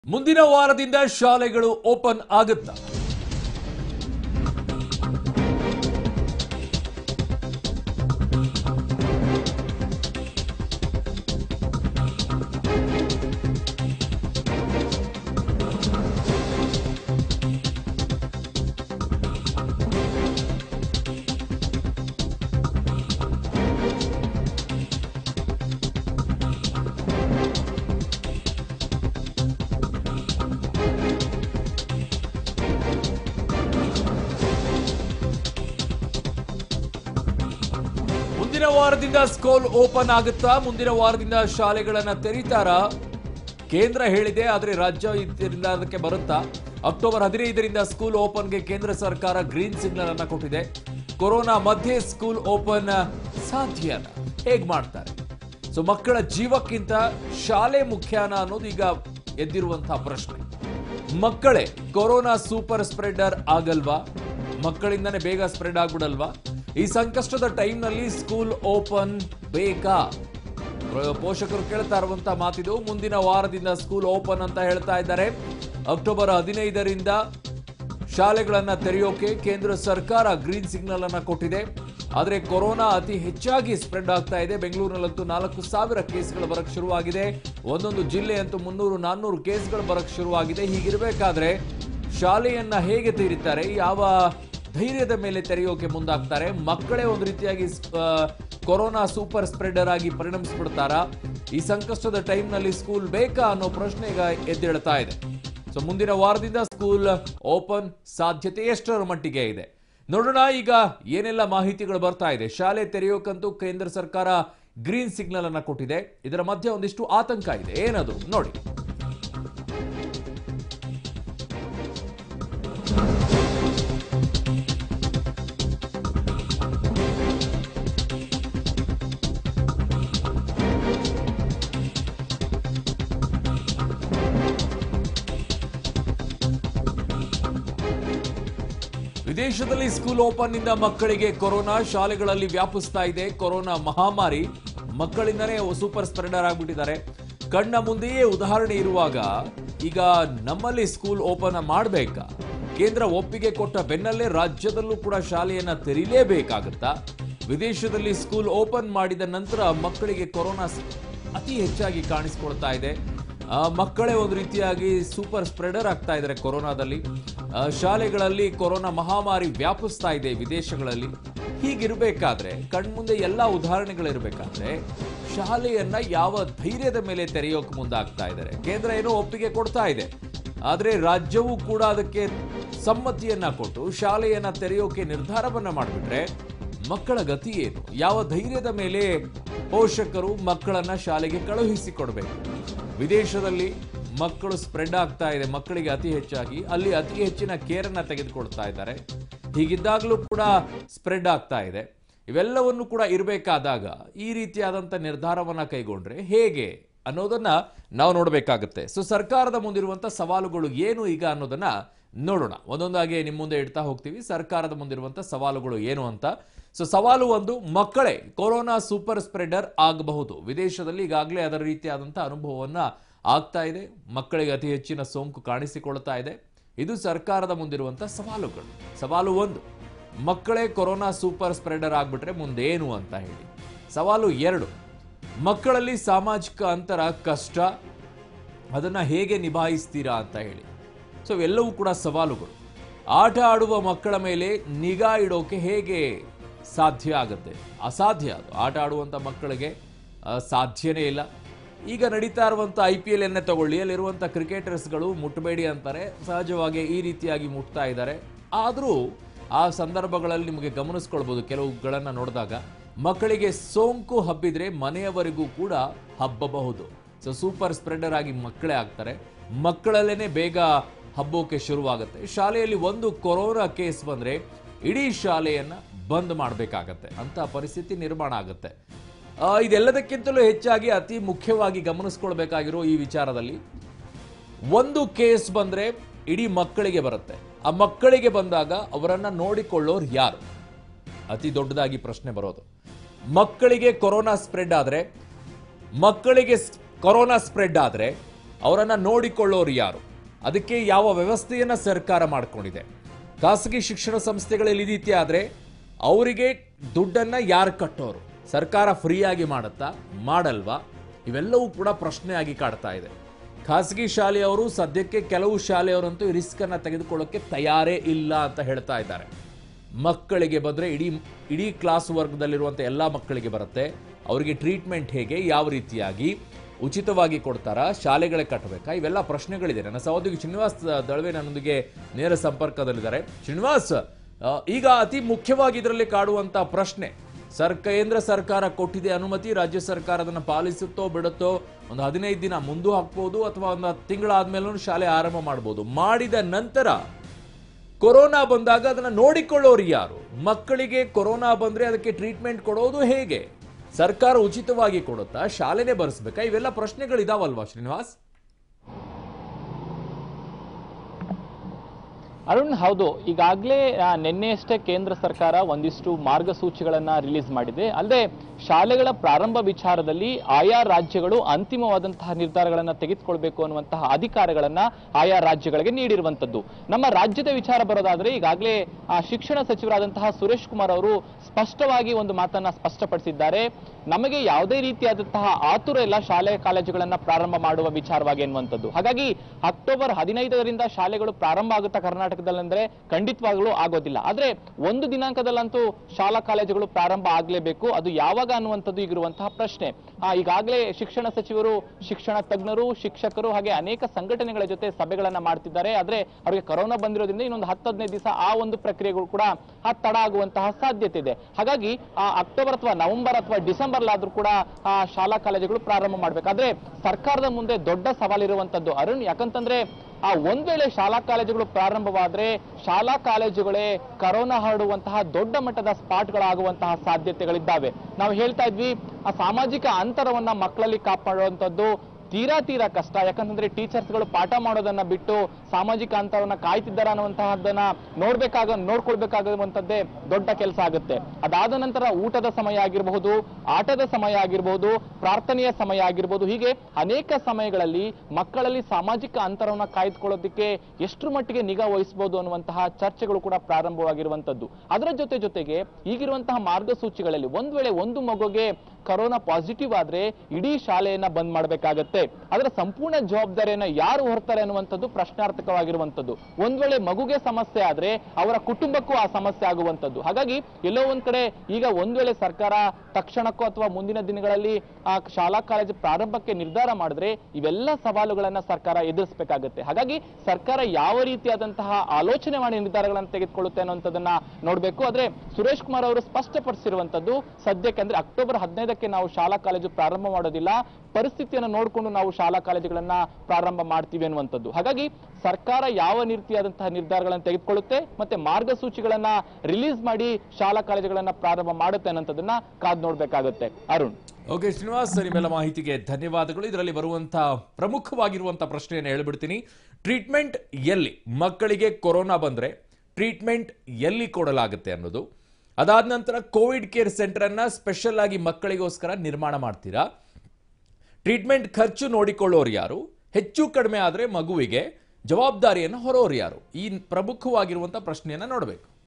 ಮುಂದಿನ ವಾರದಿಂದ ಶಾಲೆಗಳು ಓಪನ್ ಆಗುತ್ತಾ ಮುಂದಿನ ವಾರದಿಂದ ಸ್ಕೂಲ್ ಓಪನ್ ಆಗುತ್ತಾ ಮುಂದಿನ ವಾರದಿಂದ ಶಾಲೆಗಳನ್ನ ತೆರೀತಾರಾ ಕೇಂದ್ರ ಹೇಳಿದೆ ಆದರೆ ರಾಜ್ಯ ಇದರಿಂದ ಅದಕ್ಕೆ ಬರುತ್ತಾ ಅಕ್ಟೋಬರ್ ಹದಿನೈದರಿಂದ ಸ್ಕೂಲ್ ಓಪನ್ಗೆ ಕೇಂದ್ರ ಸರ್ಕಾರ ಗ್ರೀನ್ ಸಿಗ್ನಲ್ ಅನ್ನ ಕೊಟ್ಟಿದೆ ಕೊರೋನಾ ಮಧ್ಯೆ ಸ್ಕೂಲ್ ಓಪನ್ ಸಾಧ್ಯನ ಹೇಗ್ ಮಾಡ್ತಾರೆ ಸೊ ಮಕ್ಕಳ ಜೀವಕ್ಕಿಂತ ಶಾಲೆ ಮುಖ್ಯಾನ ಅನ್ನೋದು ಈಗ ಎದ್ದಿರುವಂತಹ ಪ್ರಶ್ನೆ ಮಕ್ಕಳೇ ಕೊರೋನಾ ಸೂಪರ್ ಸ್ಪ್ರೆಡರ್ ಆಗಲ್ವಾ ಮಕ್ಕಳಿಂದನೇ ಬೇಗ ಸ್ಪ್ರೆಡ್ ಆಗ್ಬಿಡಲ್ವಾ ಈ ಸಂಕಷ್ಟದ ಟೈಮ್ನಲ್ಲಿ ಸ್ಕೂಲ್ ಓಪನ್ ಬೇಕಾ ಪ್ರ- ಪೋಷಕರು ಕೇಳ್ತಾ ಇರುವಂತ ಮಾತಿದು ಮುಂದಿನ ವಾರದಿಂದ ಸ್ಕೂಲ್ ಓಪನ್ ಅಂತ ಹೇಳ್ತಾ ಇದ್ದಾರೆ ಅಕ್ಟೋಬರ್ ಹದಿನೈದರಿಂದ ಶಾಲೆಗಳನ್ನ ತೆರೆಯೋಕೆ ಕೇಂದ್ರ ಸರ್ಕಾರ ಗ್ರೀನ್ ಸಿಗ್ನಲ್ ಅನ್ನ ಕೊಟ್ಟಿದೆ ಆದರೆ ಕೊರೋನಾ ಅತಿ ಹೆಚ್ಚಾಗಿ ಸ್ಪ್ರೆಡ್ ಆಗ್ತಾ ಇದೆ ಬೆಂಗಳೂರಿನಲ್ಲಂತೂ ನಾಲ್ಕು ಸಾವಿರ ಕೇಸ್ಗಳು ಬರಕ್ ಶುರುವಾಗಿದೆ ಒಂದೊಂದು ಜಿಲ್ಲೆ ಅಂತೂ ಮುನ್ನೂರು ನಾನ್ನೂರು ಕೇಸ್ಗಳು ಬರಕ್ ಶುರುವಾಗಿದೆ ಹೀಗಿರಬೇಕಾದ್ರೆ ಶಾಲೆಯನ್ನ ಹೇಗೆ ತೆರೀತಾರೆ ಯಾವ ಧೈರ್ಯದ ಮೇಲೆ ತೆರೆಯೋಕೆ ಮುಂದಾಗ್ತಾರೆ ಮಕ್ಕಳೇ ಒಂದು ರೀತಿಯಾಗಿ ಸ್- ಆ, ಕೊರೋನಾ ಸೂಪರ್ ಸ್ಪ್ರೆಡರ್ ಆಗಿ ಪರಿಣಮಿಸ್ಬಿಡ್ತಾರಾ ಈ ಸಂಕಷ್ಟದ ಟೈಮ್ನಲ್ಲಿ ಸ್ಕೂಲ್ ಬೇಕಾ ಅನ್ನೋ ಪ್ರಶ್ನೆ ಈಗ ಎದ್ದೇಳ್ತಾ ಇದೆ ಸೊ ಮುಂದಿನ ವಾರದಿಂದ ಸ್ಕೂಲ್ ಓಪನ್ ಸಾಧ್ಯತೆ ಎಷ್ಟರ ಮಟ್ಟಿಗೆ ಇದೆ ನೋಡೋಣ ಈಗ ಏನೆಲ್ಲ ಮಾಹಿತಿಗಳು ಬರ್ತಾ ಇದೆ ಶಾಲೆ ತೆರೆಯೋಕಂತೂ ಕೇಂದ್ರ ಸರ್ಕಾರ ಗ್ರೀನ್ ಸಿಗ್ನಲ್ ಅನ್ನ ಕೊಟ್ಟಿದೆ ಇದರ ಮಧ್ಯೆ ಒಂದಿಷ್ಟು ಆತಂಕ ಇದೆ ಏನದು ನೋಡಿ ವಿದೇಶದಲ್ಲಿ ಸ್ಕೂಲ್ ಓಪನ್ ನಿಂದ ಮಕ್ಕಳಿಗೆ ಕೊರೋನಾ ಶಾಲೆಗಳಲ್ಲಿ ವ್ಯಾಪಿಸ್ತಾ ಇದೆ ಕೊರೋನಾ ಮಹಾಮಾರಿ ಮಕ್ಕಳಿಂದನೇ ಸೂಪರ್ ಸ್ಪ್ರೆಡರ್ ಆಗ್ಬಿಟ್ಟಿದ್ದಾರೆ ಕಣ್ಣ ಮುಂದೆಯೇ ಉದಾಹರಣೆ ಇರುವಾಗ ಈಗ ನಮ್ಮಲ್ಲಿ ಸ್ಕೂಲ್ ಓಪನ್ ಮಾಡಬೇಕಾ ಕೇಂದ್ರ ಒಪ್ಪಿಗೆ ಕೊಟ್ಟ ಬೆನ್ನಲ್ಲೇ ರಾಜ್ಯದಲ್ಲೂ ಕೂಡ ಶಾಲೆಯನ್ನ ತೆರೀಲೇಬೇಕಾಗುತ್ತಾ ವಿದೇಶದಲ್ಲಿ ಸ್ಕೂಲ್ ಓಪನ್ ಮಾಡಿದ ನಂತರ ಮಕ್ಕಳಿಗೆ ಕೊರೋನಾ ಸ್- ಅತಿ ಹೆಚ್ಚಾಗಿ ಕಾಣಿಸ್ಕೊಳ್ತಾ ಇದೆ ಆ, ಮಕ್ಕಳೇ ಒಂದು ರೀತಿಯಾಗಿ ಸೂಪರ್ ಸ್ಪ್ರೆಡರ್ ಆಗ್ತಾ ಇದ್ದಾರೆ ಕೊರೋನಾದಲ್ಲಿ ಆ, ಶಾಲೆಗಳಲ್ಲಿ ಕೊರೋನಾ ಮಹಾಮಾರಿ ವ್ಯಾಪಿಸ್ತಾ ಇದೆ ವಿದೇಶಗಳಲ್ಲಿ ಹೀಗಿರಬೇಕಾದ್ರೆ ಕಣ್ಮುಂದೆ ಎಲ್ಲ ಉದಾಹರಣೆಗಳಿರಬೇಕಾದ್ರೆ ಶಾಲೆಯನ್ನ ಯಾವ ಧೈರ್ಯದ ಮೇಲೆ ತೆರೆಯೋಕೆ ಮುಂದಾಗ್ತಾ ಇದ್ದಾರೆ ಕೇಂದ್ರ ಏನೋ ಒಪ್ಪಿಗೆ ಕೊಡ್ತಾ ಇದೆ ಆದ್ರೆ ರಾಜ್ಯವು ಕೂಡ ಅದಕ್ಕೆ ಸಮ್ಮತಿಯನ್ನ ಕೊಟ್ಟು ಶಾಲೆಯನ್ನ ತೆರೆಯೋಕೆ ನಿರ್ಧಾರವನ್ನ ಮಾಡಿಬಿಟ್ರೆ ಮಕ್ಕಳ ಗತಿ ಏನು ಯಾವ ಧೈರ್ಯದ ಮೇಲೆ ಪೋಷಕರು ಮಕ್ಕಳನ್ನ ಶಾಲೆಗೆ ಕಳುಹಿಸಿ ಕೊಡಬೇಕು ವಿದೇಶದಲ್ಲಿ ಮಕ್ಕಳು ಸ್ಪ್ರೆಡ್ ಆಗ್ತಾ ಇದೆ ಮಕ್ಕಳಿಗೆ ಅತಿ ಹೆಚ್ಚಾಗಿ ಅಲ್ಲಿ ಅತಿ ಹೆಚ್ಚಿನ ಕೇರನ್ನ ತೆಗೆದುಕೊಳ್ತಾ ಇದ್ದಾರೆ ಹೀಗಿದ್ದಾಗಲೂ ಕೂಡ ಸ್ಪ್ರೆಡ್ ಆಗ್ತಾ ಇದೆ ಇವೆಲ್ಲವನ್ನು ಕೂಡ ಇರಬೇಕಾದಾಗ ಈ ರೀತಿಯಾದಂಥ ನಿರ್ಧಾರವನ್ನ ಕೈಗೊಂಡ್ರೆ ಹೇಗೆ ಅನ್ನೋದನ್ನ ನಾವು ನೋಡಬೇಕಾಗುತ್ತೆ ಸೊ ಸರ್ಕಾರದ ಮುಂದಿರುವಂಥ ಸವಾಲುಗಳು ಏನು ಈಗ ಅನ್ನೋದನ್ನ ನೋಡೋಣ ಒಂದೊಂದಾಗಿ ನಿಮ್ಮ ಮುಂದೆ ಇಡ್ತಾ ಹೋಗ್ತೀವಿ ಸರ್ಕಾರದ ಮುಂದಿರುವಂಥ ಸವಾಲುಗಳು ಏನು ಅಂತ ಸೊ ಸವಾಲು ಒಂದು ಮಕ್ಕಳೇ ಕೊರೋನಾ ಸೂಪರ್ ಸ್ಪ್ರೆಡರ್ ಆಗಬಹುದು ವಿದೇಶದಲ್ಲಿ ಈಗಾಗಲೇ ಅದರ ರೀತಿಯಾದಂಥ ಅನುಭವವನ್ನ ಆಗ್ತಾ ಇದೆ ಮಕ್ಕಳಿಗೆ ಅತಿ ಹೆಚ್ಚಿನ ಸೋಂಕು ಕಾಣಿಸಿಕೊಳ್ತಾ ಇದೆ ಇದು ಸರ್ಕಾರದ ಮುಂದಿರುವಂಥ ಸವಾಲುಗಳು ಸವಾಲು ಒಂದು ಮಕ್ಕಳೇ ಕೊರೋನಾ ಸೂಪರ್ ಸ್ಪ್ರೆಡರ್ ಆಗ್ಬಿಟ್ರೆ ಮುಂದೇನು ಅಂತ ಹೇಳಿ ಸವಾಲು ಎರಡು ಮಕ್ಕಳಲ್ಲಿ ಸಾಮಾಜಿಕ ಅಂತರ ಕಷ್ಟ ಅದನ್ನ ಹೇಗೆ ನಿಭಾಯಿಸ್ತೀರಾ ಅಂತ ಹೇಳಿ ಸೊ ಎಲ್ಲವೂ ಕೂಡ ಸವಾಲುಗಳು ಆಟ ಆಡುವ ಮಕ್ಕಳ ಮೇಲೆ ನಿಗಾ ಇಡೋಕೆ ಹೇಗೆ ಸಾಧ್ಯ ಆಗುತ್ತೆ ಅಸಾಧ್ಯ ಅದು ಆಟ ಆಡುವಂಥ ಮಕ್ಕಳಿಗೆ ಆ, ಸಾಧ್ಯನೇ ಇಲ್ಲ ಈಗ ನಡೀತಾ ಇರುವಂಥ ಐ ಪಿ ಎಲ್ ಎನ್ನೇ ತಗೊಳ್ಳಿ ಅಲ್ಲಿರುವಂಥ ಕ್ರಿಕೆಟರ್ಸ್ಗಳು ಮುಟ್ಟಬೇಡಿ ಅಂತಾರೆ ಸಹಜವಾಗಿ ಈ ರೀತಿಯಾಗಿ ಮುಟ್ತಾ ಇದ್ದಾರೆ ಆದರೂ ಆ ಸಂದರ್ಭಗಳಲ್ಲಿ ನಿಮಗೆ ಗಮನಿಸ್ಕೊಳ್ಬೋದು ಕೆಲವುಗಳನ್ನು ನೋಡಿದಾಗ ಮಕ್ಕಳಿಗೆ ಸೋಂಕು ಹಬ್ಬಿದ್ರೆ ಮನೆಯವರಿಗೂ ಕೂಡ ಹಬ್ಬಬಹುದು ಸೊ ಸೂಪರ್ ಸ್ಪ್ರೆಡರ್ ಆಗಿ ಮಕ್ಕಳೇ ಆಗ್ತಾರೆ ಮಕ್ಕಳಲ್ಲೇನೆ ಬೇಗ ಹಬ್ಬೋಕೆ ಶುರುವಾಗುತ್ತೆ ಶಾಲೆಯಲ್ಲಿ ಒಂದು ಕೊರೋನಾ ಕೇಸ್ ಬಂದ್ರೆ ಇಡೀ ಶಾಲೆಯನ್ನ ಬಂದ್ ಮಾಡಬೇಕಾಗತ್ತೆ ಅಂತ ಪರಿಸ್ಥಿತಿ ನಿರ್ಮಾಣ ಆಗುತ್ತೆ ಆ, ಇದೆಲ್ಲದಕ್ಕಿಂತಲೂ ಹೆಚ್ಚಾಗಿ ಅತಿ ಮುಖ್ಯವಾಗಿ ಗಮನಿಸ್ಕೊಳ್ಬೇಕಾಗಿರೋ ಈ ವಿಚಾರದಲ್ಲಿ ಒಂದು ಕೇಸ್ ಬಂದ್ರೆ ಇಡೀ ಮಕ್ಕಳಿಗೆ ಬರುತ್ತೆ ಆ ಮಕ್ಕಳಿಗೆ ಬಂದಾಗ ಅವರನ್ನ ನೋಡಿಕೊಳ್ಳೋರು ಯಾರು ಅತಿ ದೊಡ್ಡದಾಗಿ ಪ್ರಶ್ನೆ ಬರೋದು ಮಕ್ಕಳಿಗೆ ಕೊರೋನಾ ಸ್ಪ್ರೆಡ್ ಆದ್ರೆ ಮಕ್ಕಳಿಗೆ ಸ್- ಕೊರೋನಾ ಸ್ಪ್ರೆಡ್ ಆದ್ರೆ ಅವರನ್ನ ನೋಡಿಕೊಳ್ಳೋರು ಯಾರು ಅದಕ್ಕೆ ಯಾವ ವ್ಯವಸ್ಥೆಯನ್ನ ಸರ್ಕಾರ ಮಾಡ್ಕೊಂಡಿದೆ ಖಾಸಗಿ ಶಿಕ್ಷಣ ಸಂಸ್ಥೆಗಳಲ್ಲಿ ಈ ರೀತಿ ಆದ್ರೆ ಅವರಿಗೆ ದುಡ್ಡನ್ನ ಯಾರು ಕಟ್ಟೋರು ಸರ್ಕಾರ ಫ್ರೀಯಾಗಿ ಮಾಡುತ್ತಾ ಮಾಡಲ್ವಾ ಇವೆಲ್ಲವೂ ಕೂಡ ಪ್ರಶ್ನೆಯಾಗಿ ಕಾಡ್ತಾ ಇದೆ ಖಾಸಗಿ ಶಾಲೆಯವರು ಸದ್ಯಕ್ಕೆ ಕೆಲವು ಶಾಲೆಯವರಂತೂ ಈ ರಿಸ್ಕ್ ಅನ್ನ ತೆಗೆದುಕೊಳ್ಳೋಕೆ ತಯಾರೇ ಇಲ್ಲ ಅಂತ ಹೇಳ್ತಾ ಇದ್ದಾರೆ ಮಕ್ಕಳಿಗೆ ಬಂದರೆ ಇಡೀ ಇಡೀ ಕ್ಲಾಸ್ ವರ್ಗದಲ್ಲಿರುವಂಥ ಎಲ್ಲ ಮಕ್ಕಳಿಗೆ ಬರುತ್ತೆ ಅವರಿಗೆ ಟ್ರೀಟ್ಮೆಂಟ್ ಹೇಗೆ ಯಾವ ರೀತಿಯಾಗಿ ಉಚಿತವಾಗಿ ಕೊಡ್ತಾರಾ ಶಾಲೆಗಳೇ ಕಟ್ಟಬೇಕಾ ಇವೆಲ್ಲ ಪ್ರಶ್ನೆಗಳಿದೆ ನನ್ನ ಸಹೋದರಿ ಶ್ರೀನಿವಾಸ್ ದಳವೆ ನನ್ನೊಂದಿಗೆ ನೇರ ಸಂಪರ್ಕದಲ್ಲಿದ್ದಾರೆ ಶ್ರೀನಿವಾಸ್ ಆ, ಈಗ ಅತಿ ಮುಖ್ಯವಾಗಿ ಇದರಲ್ಲಿ ಕಾಡುವಂತ ಪ್ರಶ್ನೆ ಸರ್ ಕೇಂದ್ರ ಸರ್ಕಾರ ಕೊಟ್ಟಿದೆ ಅನುಮತಿ ರಾಜ್ಯ ಸರ್ಕಾರ ಅದನ್ನು ಪಾಲಿಸುತ್ತೋ ಬಿಡುತ್ತೋ ಒಂದು ಹದಿನೈದು ದಿನ ಮುಂದೂ ಹಾಕ್ಬೋದು ಅಥವಾ ಒಂದು ಹತ್ತು ತಿಂಗಳಾದ್ಮೇಲೂ ಶಾಲೆ ಆರಂಭ ಮಾಡ್ಬೋದು ಮಾಡಿದ ನಂತರ ಕೊರೋನಾ ಬಂದಾಗ ಅದನ್ನ ನೋಡಿಕೊಳ್ಳೋರು ಯಾರು ಮಕ್ಕಳಿಗೆ ಕೊರೋನಾ ಬಂದ್ರೆ ಅದಕ್ಕೆ ಟ್ರೀಟ್ಮೆಂಟ್ ಕೊಡೋದು ಹೇಗೆ ಸರ್ಕಾರ ಉಚಿತವಾಗಿ ಕೊಡುತ್ತಾ ಶಾಲೆನೇ ಬರೆಸ್ಬೇಕಾ ಇವೆಲ್ಲ ಪ್ರಶ್ನೆಗಳಿದಾವಲ್ವಾ ಶ್ರೀನಿವಾಸ್ ಅರುಣ್ ಹೌದು ಈಗಾಗಲೇ ನಿನ್ನೆಯಷ್ಟೇ ಕೇಂದ್ರ ಸರ್ಕಾರ ಒಂದಿಷ್ಟು ಮಾರ್ಗಸೂಚಿಗಳನ್ನ ರಿಲೀಸ್ ಮಾಡಿದೆ ಅಲ್ಲದೆ ಶಾಲೆಗಳ ಪ್ರಾರಂಭ ವಿಚಾರದಲ್ಲಿ ಆಯಾ ರಾಜ್ಯಗಳು ಅಂತಿಮವಾದಂತಹ ನಿರ್ಧಾರಗಳನ್ನ ತೆಗೆದುಕೊಳ್ಬೇಕು ಅನ್ನುವಂತಹ ಅಧಿಕಾರಗಳನ್ನ ಆಯಾ ರಾಜ್ಯಗಳಿಗೆ ನೀಡಿರುವಂತದ್ದು ನಮ್ಮ ರಾಜ್ಯದ ವಿಚಾರ ಬರೋದಾದ್ರೆ ಈಗಾಗಲೇ ಆ ಶಿಕ್ಷಣ ಸಚಿವರಾದಂತಹ ಸುರೇಶ್ ಕುಮಾರ್ ಅವರು ಸ್ಪಷ್ಟವಾಗಿ ಒಂದು ಮಾತನ್ನ ಸ್ಪಷ್ಟಪಡಿಸಿದ್ದಾರೆ ನಮಗೆ ಯಾವುದೇ ರೀತಿಯಾದಂತಹ ಆತುರ ಇಲ್ಲ ಶಾಲೆ ಕಾಲೇಜುಗಳನ್ನ ಪ್ರಾರಂಭ ಮಾಡುವ ವಿಚಾರವಾಗಿ ಎನ್ನುವಂಥದ್ದು ಹಾಗಾಗಿ ಅಕ್ಟೋಬರ್ ಹದಿನೈದರಿಂದ ಶಾಲೆಗಳು ಪ್ರಾರಂಭ ಆಗುತ್ತಾ ಕರ್ನಾಟಕದಲ್ಲಂದ್ರೆ ಖಂಡಿತವಾಗ್ಲೂ ಆಗೋದಿಲ್ಲ ಆದ್ರೆ ಒಂದು ದಿನಾಂಕದಲ್ಲಂತೂ ಶಾಲಾ ಕಾಲೇಜುಗಳು ಪ್ರಾರಂಭ ಆಗ್ಲೇಬೇಕು ಅದು ಯಾವಾಗ ಅನ್ನುವಂಥದ್ದು ಈಗಿರುವಂತಹ ಪ್ರಶ್ನೆ ಆ, ಈಗಾಗಲೇ ಶಿಕ್ಷಣ ಸಚಿವರು ಶಿಕ್ಷಣ ತಜ್ಞರು ಶಿಕ್ಷಕರು ಹಾಗೆ ಅನೇಕ ಸಂಘಟನೆಗಳ ಜೊತೆ ಸಭೆಗಳನ್ನ ಮಾಡ್ತಿದ್ದಾರೆ ಆದ್ರೆ ಅವರಿಗೆ ಕೊರೋನಾ ಬಂದಿರೋದ್ರಿಂದ ಇನ್ನೊಂದು ಹತ್ತು ಹದಿನೈದು ದಿವಸ ಆ ಒಂದು ಪ್ರಕ್ರಿಯೆಗಳು ಕೂಡ ಆ ತಡ ಆಗುವಂತಹ ಸಾಧ್ಯತೆ ಇದೆ ಹಾಗಾಗಿ ಆ ಅಕ್ಟೋಬರ್ ಅಥವಾ ನವೆಂಬರ್ ಅಥವಾ ಡಿಸೆಂಬರ್ ಆದ್ರೂ ಕೂಡ ಆ ಶಾಲಾ ಕಾಲೇಜುಗಳು ಪ್ರಾರಂಭ ಮಾಡ್ಬೇಕಾದ್ರೆ ಸರ್ಕಾರದ ಮುಂದೆ ದೊಡ್ಡ ಸವಾಲಿರುವಂತದ್ದು ಅರುಣ್ ಯಾಕಂತಂದ್ರೆ ಆ ಒಂದ್ ವೇಳೆ ಶಾಲಾ ಕಾಲೇಜುಗಳು ಪ್ರಾರಂಭವಾದ್ರೆ ಶಾಲಾ ಕಾಲೇಜುಗಳೇ ಕರೋನಾ ಹರಡುವಂತಹ ದೊಡ್ಡ ಮಟ್ಟದ ಸ್ಪಾಟ್ಗಳಾಗುವಂತಹ ಸಾಧ್ಯತೆಗಳಿದ್ದಾವೆ ನಾವು ಹೇಳ್ತಾ ಇದ್ವಿ ಆ ಸಾಮಾಜಿಕ ಅಂತರವನ್ನ ಮಕ್ಕಳಲ್ಲಿ ಕಾಪಾಡುವಂತದ್ದು ತೀರಾ ತೀರಾ ಕಷ್ಟ ಯಾಕಂತಂದ್ರೆ ಟೀಚರ್ಸ್ಗಳು ಪಾಠ ಮಾಡೋದನ್ನ ಬಿಟ್ಟು ಸಾಮಾಜಿಕ ಅಂತರವನ್ನ ಕಾಯ್ತಿದ್ದಾರ ಅನ್ನುವಂತಹದ್ದನ್ನ ನೋಡ್ಬೇಕಾಗ ನೋಡ್ಕೊಳ್ಬೇಕಾಗುವಂತದ್ದೇ ದೊಡ್ಡ ಕೆಲಸ ಆಗುತ್ತೆ ಅದಾದ ನಂತರ ಊಟದ ಸಮಯ ಆಗಿರಬಹುದು ಆಟದ ಸಮಯ ಆಗಿರಬಹುದು ಪ್ರಾರ್ಥನೆಯ ಸಮಯ ಆಗಿರಬಹುದು ಹೀಗೆ ಅನೇಕ ಸಮಯಗಳಲ್ಲಿ ಮಕ್ಕಳಲ್ಲಿ ಸಾಮಾಜಿಕ ಅಂತರವನ್ನ ಕಾಯ್ದುಕೊಳ್ಳೋದಕ್ಕೆ ಎಷ್ಟರ ಮಟ್ಟಿಗೆ ನಿಗಾ ವಹಿಸಬಹುದು ಅನ್ನುವಂತಹ ಚರ್ಚೆಗಳು ಕೂಡ ಪ್ರಾರಂಭವಾಗಿರುವಂತದ್ದು ಅದರ ಜೊತೆ ಜೊತೆಗೆ ಈಗಿರುವಂತಹ ಮಾರ್ಗಸೂಚಿಗಳಲ್ಲಿ ಒಂದ್ ವೇಳೆ ಒಂದು ಮಗುಗೆ ಕರೋನಾ ಪಾಸಿಟಿವ್ ಆದ್ರೆ ಇಡೀ ಶಾಲೆಯನ್ನ ಬಂದ್ ಮಾಡಬೇಕಾಗತ್ತೆ ಅದರ ಸಂಪೂರ್ಣ ಜವಾಬ್ದಾರಿಯನ್ನ ಯಾರು ಹೊರ್ತಾರೆ ಅನ್ನುವಂಥದ್ದು ಪ್ರಶ್ನಾರ್ಥಕವಾಗಿರುವಂತದ್ದು ಒಂದ್ ವೇಳೆ ಮಗುಗೆ ಸಮಸ್ಯೆ ಆದ್ರೆ ಅವರ ಕುಟುಂಬಕ್ಕೂ ಆ ಸಮಸ್ಯೆ ಆಗುವಂತದ್ದು ಹಾಗಾಗಿ ಎಲ್ಲೋ ಒಂದ್ ಕಡೆ ಈಗ ಒಂದ್ ವೇಳೆ ಸರ್ಕಾರ ತಕ್ಷಣಕ್ಕೂ ಅಥವಾ ಮುಂದಿನ ದಿನಗಳಲ್ಲಿ ಆ ಶಾಲಾ ಕಾಲೇಜು ಪ್ರಾರಂಭಕ್ಕೆ ನಿರ್ಧಾರ ಮಾಡಿದ್ರೆ ಇವೆಲ್ಲ ಸವಾಲುಗಳನ್ನ ಸರ್ಕಾರ ಎದುರಿಸಬೇಕಾಗತ್ತೆ ಹಾಗಾಗಿ ಸರ್ಕಾರ ಯಾವ ರೀತಿಯಾದಂತಹ ಆಲೋಚನೆ ಮಾಡಿ ನಿರ್ಧಾರಗಳನ್ನು ತೆಗೆದುಕೊಳ್ಳುತ್ತೆ ಅನ್ನುವಂಥದ್ದನ್ನ ನೋಡ್ಬೇಕು ಆದ್ರೆ ಸುರೇಶ್ ಕುಮಾರ್ ಅವರು ಸ್ಪಷ್ಟಪಡಿಸಿರುವಂತದ್ದು ಸದ್ಯಕ್ಕೆ ಅಂದ್ರೆ ಅಕ್ಟೋಬರ್ ಹದಿನೈದಕ್ಕೆ ನಾವು ಶಾಲಾ ಕಾಲೇಜು ಪ್ರಾರಂಭ ಮಾಡೋದಿಲ್ಲ ಪರಿಸ್ಥಿತಿಯನ್ನು ನೋಡಿಕೊಂಡು ನಾವು ಶಾಲಾ ಕಾಲೇಜುಗಳನ್ನ ಪ್ರಾರಂಭ ಮಾಡ್ತೀವಿ ಅನ್ನುವಂಥದ್ದು ಹಾಗಾಗಿ ಸರ್ಕಾರ ಯಾವ ರೀತಿಯಾದಂತಹ ನಿರ್ಧಾರಗಳನ್ನು ತೆಗೆದುಕೊಳ್ಳುತ್ತೆ ಮತ್ತೆ ಮಾರ್ಗಸೂಚಿಗಳನ್ನ ರಿಲೀಸ್ ಮಾಡಿ ಶಾಲಾ ಕಾಲೇಜುಗಳನ್ನ ಪ್ರಾರಂಭ ಮಾಡುತ್ತೆ ಅನ್ನೋಂಥದ್ದನ್ನ ಕಾದ್ ನೋಡ್ಬೇಕಾಗುತ್ತೆ ಅರುಣ್ ಓಕೆ ಶ್ರೀನಿವಾಸ್ ನಿಮ್ಮೆಲ್ಲ ಮಾಹಿತಿಗೆ ಧನ್ಯವಾದಗಳು ಇದರಲ್ಲಿ ಬರುವಂತಹ ಪ್ರಮುಖವಾಗಿರುವಂತಹ ಪ್ರಶ್ನೆಯನ್ನು ಹೇಳ್ಬಿಡ್ತೀನಿ ಟ್ರೀಟ್ಮೆಂಟ್ ಎಲ್ಲಿ ಮಕ್ಕಳಿಗೆ ಕೊರೋನಾ ಬಂದ್ರೆ ಟ್ರೀಟ್ಮೆಂಟ್ ಎಲ್ಲಿ ಕೊಡಲಾಗುತ್ತೆ ಅನ್ನೋದು ಅದಾದ ನಂತರ ಕೋವಿಡ್ ಕೇರ್ ಸೆಂಟರ್ ಅನ್ನ ಸ್ಪೆಷಲ್ ಆಗಿ ಮಕ್ಕಳಿಗೋಸ್ಕರ ನಿರ್ಮಾಣ ಮಾಡ್ತೀರಾ ಟ್ರೀಟ್ಮೆಂಟ್ ಖರ್ಚು ನೋಡಿಕೊಳ್ಳೋರು ಯಾರು ಹೆಚ್ಚು ಕಡಿಮೆ ಆದರೆ ಮಗುವಿಗೆ ಜವಾಬ್ದಾರಿಯನ್ನು ಹೊರೋರು ಯಾರು ಈ ಪ್ರಮುಖವಾಗಿರುವಂಥ ಪ್ರಶ್ನೆಯನ್ನು ನೋಡಬೇಕು